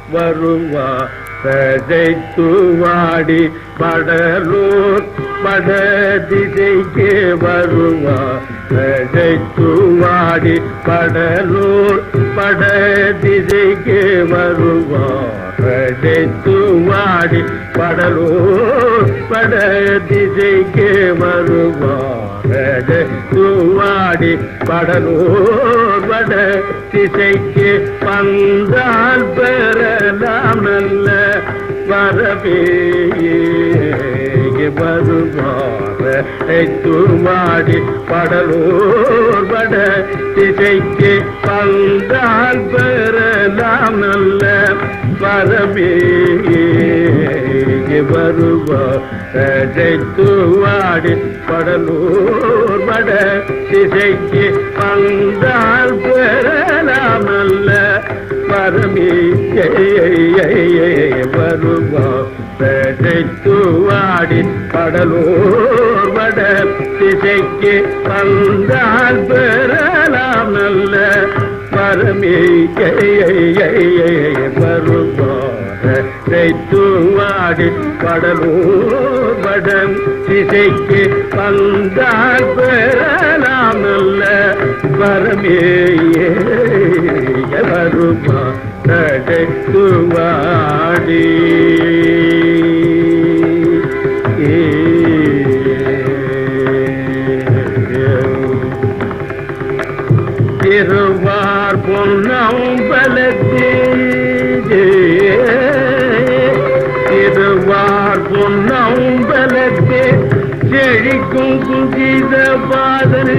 வருவார் தூவாடி படலூர் பட திசைக்கு வருவார் தூவாடி படலூர் பட திசைக்கு வருவார் தூவாடி படலூர் பட திசைக்கு வருவார் தூவாடி படலூர் பட திசைக்கு வந்தால் பெறலாம் நல்ல வரவே வருவார் தூவாடி படலூர் பட திசைக்கு வந்தால் பெறலாம் நல்ல வரவே வருவார் தூவாடி படலூர் பட திசைக்கு வந்தால் பெறலாம் நல்ல பரமே வருவாடி கடலூர் வட திசைக்கு வந்தால் பெறலாம் நல்ல பரமே வருவாடி கடலூர் வட திசைக்கு வந்தால் பெறலாம் நல்ல பரமே வருமா தடைக்குவாடி திருவார் பொன்னம் பலத்தே திருவார் பொன்னம் பலத்தே செழிக்கும் குஞ்சித பாதனே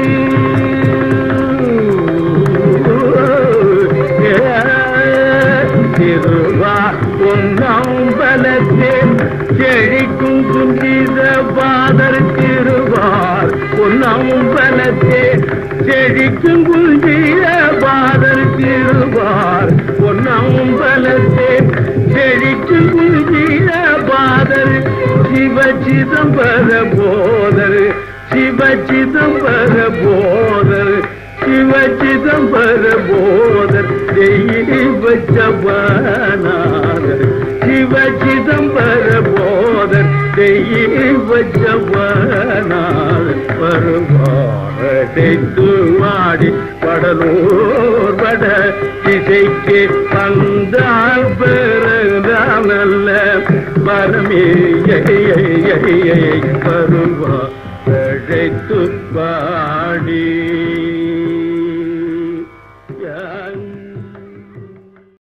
திருவா பொன்னம்பலத்தே செழிக்கும் குஞ்சித பாதர் திருவார் பொன்னம்பலத்தே செழிக்கும் குஞ்சித பாதர் திருவார் பொன்னம்பலத்தே செழிக்கும் குஞ்சித பாதர் சிவ சிதம்பர போதர் சிவ சிதம்பர போதர் சிவ சிதம்பர போதர் தெய்வ ஜபனாதர் சிவ சிதம்பர போதர் தெய்வ ஜபனாதர் வருவாரத்தை தூவாடி படலூர் பட திசைக்கு வந்தால் பிறந்தால் நல்ல பரமே